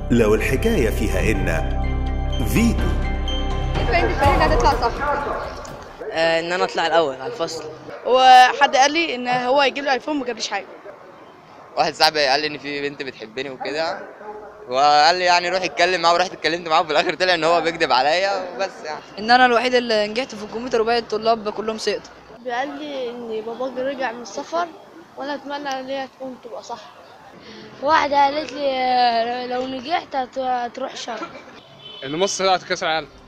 لو الحكاية فيها إن فيتو انت فريق هتطلع صح آه، ان انا اطلع الاول على الفصل وحد قال لي ان هو يجيب لي ايفون ما جابليش حاجه واحد صاحبي قال لي ان في بنت بتحبني وكده وقال لي يعني روح اتكلم معاه ورحت اتكلمت معاه وفي الاخر طلع ان هو بيكذب عليا وبس يعني ان انا الوحيد اللي نجحت في الكمبيوتر وباقي الطلاب كلهم سقطوا قال لي ان باباك رجع من السفر وانا اتمنى ان هي تكون تبقى صح واحدة قالت لي آه، لو نجحت هت- هتروح شرم ان مصر طلعت كاس العالم